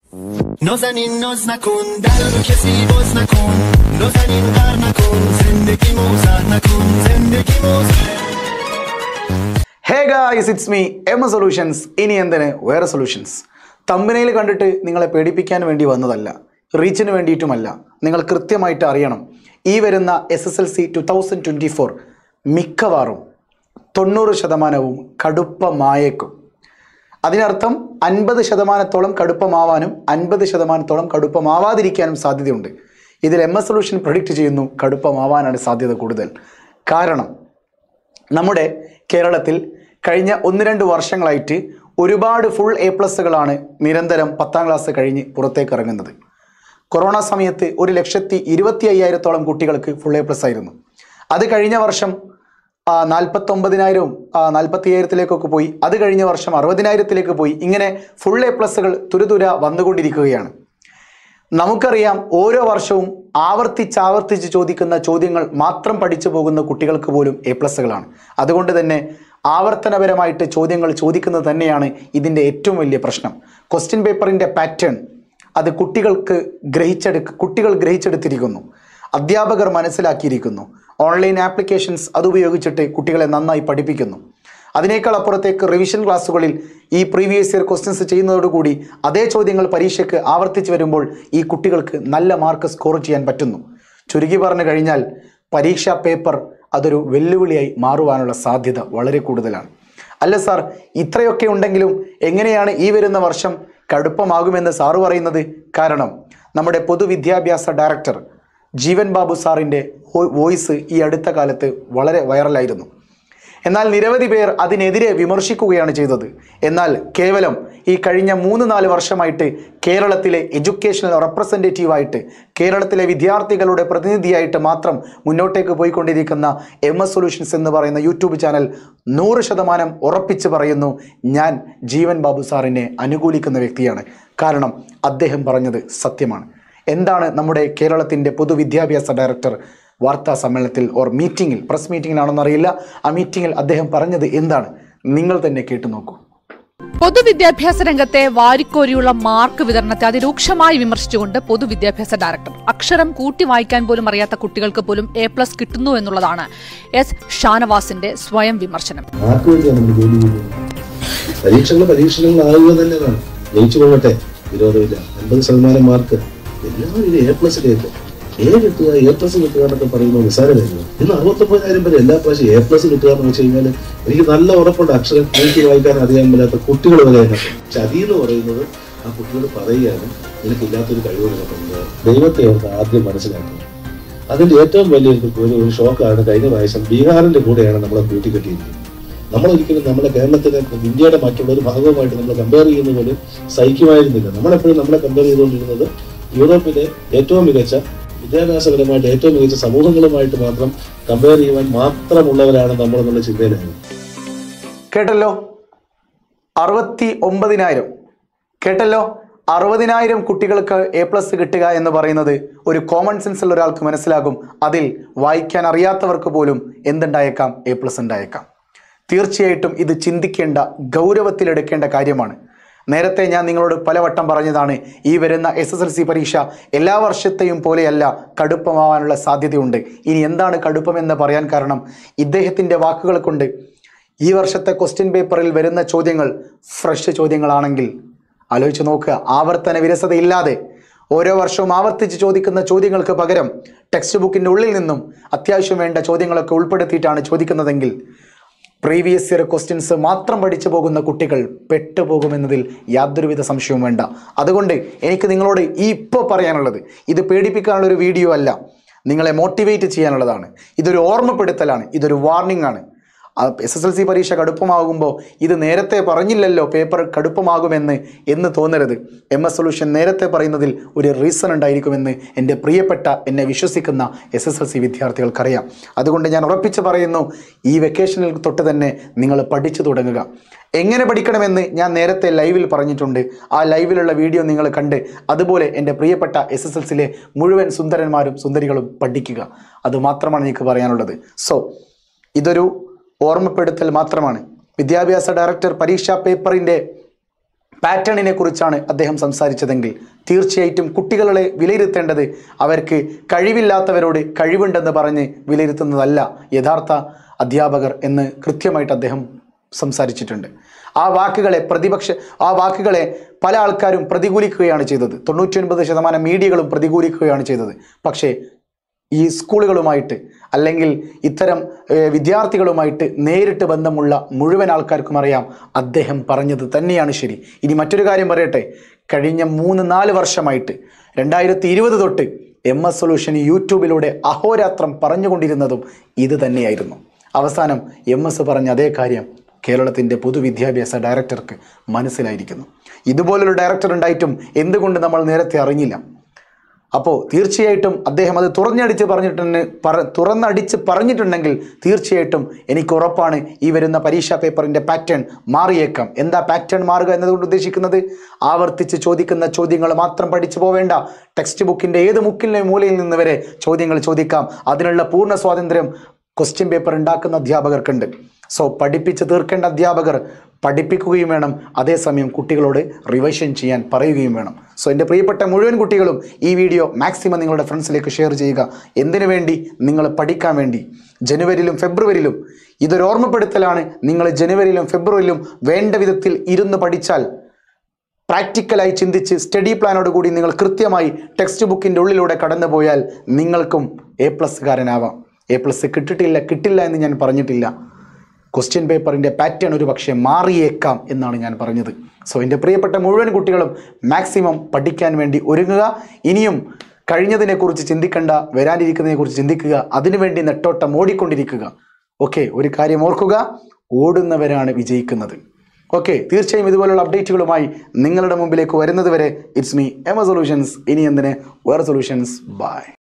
نازنین ناز نکن در رو کسی باز نکن نازنین غر نکن زندگی موزر نکن زندگی موزر hey guys it's me M solutions ഇനി എന്തിന് വേറെ സൊല്യൂഷൻസ് തമ്പനയിൽ കണ്ടിട്ട് നിങ്ങളെ പേടിപ്പിക്കാൻ വേണ്ടി വന്നതല്ല റീച്ചിന് വേണ്ടിയിട്ടുമല്ല നിങ്ങൾ കൃത്യമായിട്ട് അറിയണം ഈ വരുന്ന S S L C two thousand twenty four മിക്കവാറും തൊണ്ണൂറ് ശതമാനവും കടുപ്പമായേക്കും അതിനർത്ഥം അൻപത് ശതമാനത്തോളം കടുപ്പമാവാനും അൻപത് ശതമാനത്തോളം കടുപ്പമാവാതിരിക്കാനും സാധ്യതയുണ്ട് ഇതിൽ എം എസ് സൊല്യൂഷൻ പ്രൊഡിക്റ്റ് ചെയ്യുന്നു കടുപ്പമാവാനാണ് സാധ്യത കൂടുതൽ കാരണം നമ്മുടെ കേരളത്തിൽ കഴിഞ്ഞ ഒന്ന് രണ്ട് വർഷങ്ങളായിട്ട് ഒരുപാട് ഫുൾ എ പ്ലസ്സുകളാണ് നിരന്തരം പത്താം ക്ലാസ് കഴിഞ്ഞ് പുറത്തേക്ക് ഇറങ്ങുന്നത് കൊറോണ സമയത്ത് ഒരു ലക്ഷത്തി ഇരുപത്തി അയ്യായിരത്തോളം കുട്ടികൾക്ക് ഫുൾ എ പ്ലസ് ആയിരുന്നു അത് കഴിഞ്ഞ വർഷം നാൽപ്പത്തൊമ്പതിനായിരവും നാൽപ്പത്തി അയ്യായിരത്തിലേക്കൊക്കെ പോയി അത് കഴിഞ്ഞ വർഷം അറുപതിനായിരത്തിലേക്ക് പോയി ഇങ്ങനെ ഫുൾ എ പ്ലസ്സുകൾ തുരുതുര വന്നുകൊണ്ടിരിക്കുകയാണ് നമുക്കറിയാം ഓരോ വർഷവും ആവർത്തിച്ചാവർത്തിച്ച് ചോദിക്കുന്ന ചോദ്യങ്ങൾ മാത്രം പഠിച്ചു പോകുന്ന കുട്ടികൾക്ക് പോലും എ പ്ലസ്സുകളാണ് അതുകൊണ്ട് തന്നെ ആവർത്തനപരമായിട്ട് ചോദ്യങ്ങൾ ചോദിക്കുന്നത് തന്നെയാണ് ഇതിൻ്റെ ഏറ്റവും വലിയ പ്രശ്നം ക്വസ്റ്റ്യൻ പേപ്പറിൻ്റെ പാറ്റേൺ അത് കുട്ടികൾക്ക് ഗ്രഹിച്ചെടുക്ക കുട്ടികൾ ഗ്രഹിച്ചെടുത്തിരിക്കുന്നു അധ്യാപകർ മനസ്സിലാക്കിയിരിക്കുന്നു ഓൺലൈൻ ആപ്ലിക്കേഷൻസ് അതുപയോഗിച്ചിട്ട് കുട്ടികളെ നന്നായി പഠിപ്പിക്കുന്നു അതിനേക്കാൾ അപ്പുറത്തേക്ക് റിവിഷൻ ക്ലാസ്സുകളിൽ ഈ പ്രീവിയസ് ഇയർ ക്വസ്റ്റ്യൻസ് ചെയ്യുന്നതോടുകൂടി അതേ ചോദ്യങ്ങൾ പരീക്ഷയ്ക്ക് ആവർത്തിച്ച് വരുമ്പോൾ ഈ കുട്ടികൾക്ക് നല്ല മാർക്ക് സ്കോർ ചെയ്യാൻ പറ്റുന്നു ചുരുക്കി പറഞ്ഞു കഴിഞ്ഞാൽ പരീക്ഷാ പേപ്പർ അതൊരു വെല്ലുവിളിയായി മാറുവാനുള്ള സാധ്യത വളരെ കൂടുതലാണ് അല്ല സാർ ഇത്രയൊക്കെ ഉണ്ടെങ്കിലും എങ്ങനെയാണ് ഈ വരുന്ന വർഷം കടുപ്പമാകുമെന്ന് സാറ് പറയുന്നത് കാരണം നമ്മുടെ പൊതുവിദ്യാഭ്യാസ ഡയറക്ടർ ജീവൻ ബാബു സാറിൻ്റെ വോയിസ് ഈ അടുത്ത കാലത്ത് വളരെ വൈറലായിരുന്നു എന്നാൽ നിരവധി പേർ അതിനെതിരെ വിമർശിക്കുകയാണ് ചെയ്തത് എന്നാൽ കേവലം ഈ കഴിഞ്ഞ മൂന്ന് നാല് വർഷമായിട്ട് കേരളത്തിലെ എഡ്യൂക്കേഷണൽ റെപ്രസെൻറ്റേറ്റീവായിട്ട് കേരളത്തിലെ വിദ്യാർത്ഥികളുടെ പ്രതിനിധിയായിട്ട് മാത്രം മുന്നോട്ടേക്ക് പോയിക്കൊണ്ടിരിക്കുന്ന എം എസ് സൊല്യൂഷൻസ് എന്ന് പറയുന്ന യൂട്യൂബ് ചാനൽ നൂറ് ശതമാനം ഉറപ്പിച്ച് പറയുന്നു ഞാൻ ജീവൻ ബാബു സാറിനെ അനുകൂലിക്കുന്ന വ്യക്തിയാണ് കാരണം അദ്ദേഹം പറഞ്ഞത് സത്യമാണ് എന്താണ് നമ്മുടെ കേരളത്തിൻ്റെ പൊതുവിദ്യാഭ്യാസ ഡയറക്ടർ വാർത്താ സമ്മേളനത്തിൽ ഓർ മീറ്റിങ്ങിൽ പ്രസ് മീറ്റിങ്ങിലാണെന്ന് അറിയില്ല ആ മീറ്റിങ്ങിൽ അദ്ദേഹം പറഞ്ഞത് എന്താണ് നിങ്ങൾ തന്നെ കേട്ടു നോക്കൂ പൊതുവിദ്യാഭ്യാസ രംഗത്തെ വാരിക്കോരിയുള്ള മാർക്ക് വിതരണത്തെ അതിരൂക്ഷമായി വിമർശിച്ചുകൊണ്ട് പൊതുവിദ്യാഭ്യാസ ഡയറക്ടർ അക്ഷരം കൂട്ടി വായിക്കാൻ പോലും അറിയാത്ത കുട്ടികൾക്ക് പോലും എ പ്ലസ് കിട്ടുന്നു എന്നുള്ളതാണ് എസ് ഷാനവാസിന്റെ സ്വയം വിമർശനം ആർക്ക് വേണ്ടിയാണ് നമ്മൾ ജോലി ചെയ്യുന്നത് പരീക്ഷകൾ പരീക്ഷണങ്ങളാകുക തന്നെയാണ് ജയിച്ചു പോകട്ടെ വിരോധമില്ല അൻപത് ശതമാനം മാർക്ക് എല്ലാവരും എ പ്ലസിലേക്ക് എ കിട്ടുക എ പ്ലസ് കിട്ടുക എന്നൊക്കെ പറയുമ്പോൾ നിസ്സാരമായിരുന്നു ഇന്ന് അറുപത്തൊമ്പതിനായിരം പേര് എല്ലാ പ്രാവശ്യം എ പ്ലസ് കിട്ടുക എന്ന് വെച്ച് കഴിഞ്ഞാൽ എനിക്ക് നല്ല ഉറപ്പുണ്ട് അക്ഷരം കൂട്ടി വായിക്കാൻ അറിയാൻ മേലാത്ത കുട്ടികൾ വരെ അതിനകത്ത് പക്ഷെ അതീന്ന് പറയുന്നത് ആ കുട്ടികൾ പറയുകയാണ് നിനക്കില്ലാത്തൊരു കഴിവ് നിനക്കുണ്ട് ദൈവത്തെ അവർക്ക് ആദ്യം മനസ്സിലാക്കുക അതിന്റെ ഏറ്റവും വലിയ ഒരു ഒരു ഒരു ഷോക്കാണ് കഴിഞ്ഞ പ്രാവശ്യം ബീഹാറിന്റെ കൂടെയാണ് നമ്മളെ കൂട്ടിക്കെട്ടിയിരിക്കുന്നത് നമ്മളൊരിക്കലും നമ്മുടെ കേരളത്തിലെ ഇന്ത്യയുടെ മറ്റുള്ള ഒരു ഭാഗവുമായിട്ട് നമ്മൾ കമ്പയർ ചെയ്യുന്നത് പോലും സഹിക്കുമായിരുന്നില്ല നമ്മളെപ്പോഴും നമ്മളെ കമ്പയർ ചെയ്തുകൊണ്ടിരുന്നത് യൂറോപ്പിലെ ഏറ്റവും മികച്ച വിദ്യാഭ്യാസപരമായിട്ട് ഏറ്റവും മികച്ച സമൂഹങ്ങളുമായിട്ട് മാത്രം കമ്പയർ ചെയ്യുവാൻ മാത്രമുള്ളവരാണ് നമ്മൾ എന്നുള്ള ചിന്തയിലായിരുന്നു കേട്ടല്ലോ അറുപത്തി ഒമ്പതിനായിരം കേട്ടല്ലോ അറുപതിനായിരം കുട്ടികൾക്ക് എ പ്ലസ് കിട്ടുക എന്ന് പറയുന്നത് ഒരു കോമൺ സെൻസ് ഉള്ള ഒരാൾക്ക് മനസ്സിലാകും അതിൽ വായിക്കാൻ അറിയാത്തവർക്ക് പോലും എന്തുണ്ടായേക്കാം എ പ്ലസ് ഉണ്ടായേക്കാം തീർച്ചയായിട്ടും ഇത് ചിന്തിക്കേണ്ട ഗൗരവത്തിലെടുക്കേണ്ട കാര്യമാണ് നേരത്തെ ഞാൻ നിങ്ങളോട് പലവട്ടം പറഞ്ഞതാണ് ഈ വരുന്ന എസ് എസ് എൽ സി പരീക്ഷ എല്ലാ വർഷത്തെയും പോലെയല്ല കടുപ്പമാവാനുള്ള സാധ്യതയുണ്ട് ഇനി എന്താണ് കടുപ്പമെന്ന് പറയാൻ കാരണം ഇദ്ദേഹത്തിൻ്റെ വാക്കുകൾ കൊണ്ട് ഈ വർഷത്തെ ക്വസ്റ്റ്യൻ പേപ്പറിൽ വരുന്ന ചോദ്യങ്ങൾ ഫ്രഷ് ചോദ്യങ്ങളാണെങ്കിൽ ആലോചിച്ച് നോക്കുക ആവർത്തന വിരസതയില്ലാതെ ഓരോ വർഷവും ആവർത്തിച്ച് ചോദിക്കുന്ന ചോദ്യങ്ങൾക്ക് പകരം ടെക്സ്റ്റ് ബുക്കിൻ്റെ ഉള്ളിൽ നിന്നും അത്യാവശ്യം വേണ്ട ചോദ്യങ്ങളൊക്കെ ഉൾപ്പെടുത്തിയിട്ടാണ് ചോദിക്കുന്നതെങ്കിൽ പ്രീവിയസ് ഇയർ ക്വസ്റ്റ്യൻസ് മാത്രം പഠിച്ചു പോകുന്ന കുട്ടികൾ പെട്ടുപോകുമെന്നതിൽ യാതൊരുവിധ സംശയവും വേണ്ട അതുകൊണ്ട് എനിക്ക് നിങ്ങളോട് ഈ ഇപ്പോൾ പറയാനുള്ളത് ഇത് പേടിപ്പിക്കാനുള്ള ഒരു വീഡിയോ അല്ല നിങ്ങളെ മോട്ടിവേറ്റ് ചെയ്യാനുള്ളതാണ് ഇതൊരു ഓർമ്മപ്പെടുത്തലാണ് ഇതൊരു വാർണിംഗ് ആണ് എസ് എസ് എൽ സി പരീക്ഷ കടുപ്പമാകുമ്പോൾ ഇത് നേരത്തെ പറഞ്ഞില്ലല്ലോ പേപ്പർ കടുപ്പമാകുമെന്ന് എന്ന് തോന്നരുത് എം എസ് സൊല്യൂഷൻ നേരത്തെ പറയുന്നതിൽ ഒരു റീസൺ ഉണ്ടായിരിക്കുമെന്ന് എൻ്റെ പ്രിയപ്പെട്ട എന്നെ വിശ്വസിക്കുന്ന എസ് എസ് എൽ സി വിദ്യാർത്ഥികൾക്കറിയാം അതുകൊണ്ട് ഞാൻ ഉറപ്പിച്ച് പറയുന്നു ഈ വെക്കേഷനിൽ തൊട്ട് തന്നെ നിങ്ങൾ പഠിച്ചു തുടങ്ങുക എങ്ങനെ പഠിക്കണമെന്ന് ഞാൻ നേരത്തെ ലൈവിൽ പറഞ്ഞിട്ടുണ്ട് ആ ലൈവിലുള്ള വീഡിയോ നിങ്ങൾ കണ്ട് അതുപോലെ എൻ്റെ പ്രിയപ്പെട്ട എസ് എസ് എൽ സിയിലെ മുഴുവൻ സുന്ദരന്മാരും സുന്ദരികളും പഠിക്കുക അതുമാത്രമാണ് എനിക്ക് പറയാനുള്ളത് സോ ഇതൊരു ഓർമ്മപ്പെടുത്തൽ മാത്രമാണ് വിദ്യാഭ്യാസ ഡയറക്ടർ പരീക്ഷാ പേപ്പറിൻ്റെ പാറ്റേണിനെ കുറിച്ചാണ് അദ്ദേഹം സംസാരിച്ചതെങ്കിൽ തീർച്ചയായിട്ടും കുട്ടികളെ വിലയിരുത്തേണ്ടത് അവർക്ക് കഴിവില്ലാത്തവരോട് കഴിവുണ്ടെന്ന് പറഞ്ഞ് വിലയിരുത്തുന്നതല്ല യഥാർത്ഥ അധ്യാപകർ എന്ന് കൃത്യമായിട്ട് അദ്ദേഹം സംസാരിച്ചിട്ടുണ്ട് ആ വാക്കുകളെ പ്രതിപക്ഷ ആ വാക്കുകളെ പല ആൾക്കാരും പ്രതികൂലിക്കുകയാണ് ചെയ്തത് തൊണ്ണൂറ്റി ഒൻപത് ശതമാനം മീഡിയകളും പ്രതികൂലിക്കുകയാണ് ചെയ്തത് പക്ഷേ ഈ സ്കൂളുകളുമായിട്ട് അല്ലെങ്കിൽ ഇത്തരം ഏഹ്, വിദ്യാർത്ഥികളുമായിട്ട് നേരിട്ട് ബന്ധമുള്ള മുഴുവൻ ആൾക്കാർക്കും അറിയാം അദ്ദേഹം പറഞ്ഞത് തന്നെയാണ് ശരി ഇനി മറ്റൊരു കാര്യം പറയട്ടെ കഴിഞ്ഞ മൂന്ന് നാല് വർഷമായിട്ട് രണ്ടായിരത്തി ഇരുപത് തൊട്ട് എം എസ് സൊല്യൂഷൻ യൂട്യൂബിലൂടെ അഹോരാത്രം പറഞ്ഞുകൊണ്ടിരുന്നതും ഇത് തന്നെയായിരുന്നു അവസാനം എം എസ് പറഞ്ഞ അതേ കാര്യം കേരളത്തിൻ്റെ പൊതുവിദ്യാഭ്യാസ ഡയറക്ടർക്ക് മനസ്സിലായിരിക്കുന്നു ഇതുപോലൊരു ഡയറക്ടർ ഉണ്ടായിട്ടും എന്തുകൊണ്ട് നമ്മൾ നേരത്തെ അറിഞ്ഞില്ല അപ്പോൾ തീർച്ചയായിട്ടും അദ്ദേഹം അത് തുറന്നടിച്ച് പറഞ്ഞിട്ടുണ്ട് പറ തുറന്നടിച്ച് പറഞ്ഞിട്ടുണ്ടെങ്കിൽ തീർച്ചയായിട്ടും എനിക്ക് ഉറപ്പാണ് ഈ വരുന്ന പരീക്ഷാ പേപ്പറിൻ്റെ പാറ്റേൺ മാറിയേക്കാം എന്താ പാറ്റേൺ മാറുക എന്നതുകൊണ്ട് ഉദ്ദേശിക്കുന്നത് ആവർത്തിച്ച് ചോദിക്കുന്ന ചോദ്യങ്ങൾ മാത്രം പഠിച്ചു പോവേണ്ട ടെക്സ്റ്റ് ബുക്കിൻ്റെ ഏത് മുക്കിലെ മൂലയിൽ നിന്ന് വരെ ചോദ്യങ്ങൾ ചോദിക്കാം അതിനുള്ള പൂർണ്ണ സ്വാതന്ത്ര്യം ക്വസ്റ്റ്യൻ പേപ്പർ ഉണ്ടാക്കുന്ന അധ്യാപകർക്കുണ്ട് സോ പഠിപ്പിച്ച് തീർക്കേണ്ട അധ്യാപകർ പഠിപ്പിക്കുകയും വേണം അതേസമയം കുട്ടികളോട് റിവിഷൻ ചെയ്യാൻ പറയുകയും വേണം സോ എൻ്റെ പ്രിയപ്പെട്ട മുഴുവൻ കുട്ടികളും ഈ വീഡിയോ മാക്സിമം നിങ്ങളുടെ ഫ്രണ്ട്സിലേക്ക് ഷെയർ ചെയ്യുക എന്തിനു വേണ്ടി നിങ്ങൾ പഠിക്കാൻ വേണ്ടി ജനുവരിയിലും ഫെബ്രുവരിയിലും ഇതൊരു ഓർമ്മപ്പെടുത്തലാണ് നിങ്ങൾ ജനുവരിയിലും ഫെബ്രുവരിയിലും വേണ്ട വിധത്തിൽ ഇരുന്ന് പഠിച്ചാൽ പ്രാക്ടിക്കലായി ചിന്തിച്ച് സ്റ്റഡി പ്ലാനോട് കൂടി നിങ്ങൾ കൃത്യമായി ടെക്സ്റ്റ് ബുക്കിൻ്റെ ഉള്ളിലൂടെ കടന്നു പോയാൽ നിങ്ങൾക്കും എ പ്ലസ്കാരനാവാം എ പ്ലസ് കിട്ടിട്ടില്ല കിട്ടില്ല എന്ന് ഞാൻ പറഞ്ഞിട്ടില്ല ക്വസ്റ്റ്യൻ പേപ്പറിൻ്റെ പാറ്റേൺ ഒരു പക്ഷേ മാറിയേക്കാം എന്നാണ് ഞാൻ പറഞ്ഞത് സോ എൻ്റെ പ്രിയപ്പെട്ട മുഴുവൻ കുട്ടികളും മാക്സിമം പഠിക്കാൻ വേണ്ടി ഒരുങ്ങുക ഇനിയും കഴിഞ്ഞതിനെക്കുറിച്ച് ചിന്തിക്കേണ്ട വരാനിരിക്കുന്നതിനെക്കുറിച്ച് ചിന്തിക്കുക അതിനുവേണ്ടി നെട്ടോട്ടം ഓടിക്കൊണ്ടിരിക്കുക ഓക്കെ ഒരു കാര്യം ഓർക്കുക ഓടുന്നവരാണ് വിജയിക്കുന്നത് ഓക്കെ തീർച്ചയായും ഇതുപോലുള്ള അപ്ഡേറ്റുകളുമായി നിങ്ങളുടെ മുമ്പിലേക്ക് വരുന്നത് വരെ ഇറ്റ്സ് മീ എമ സൊല്യൂഷൻസ് ഇനി എന്തിന് വേറെ സൊല്യൂഷൻസ് ബൈ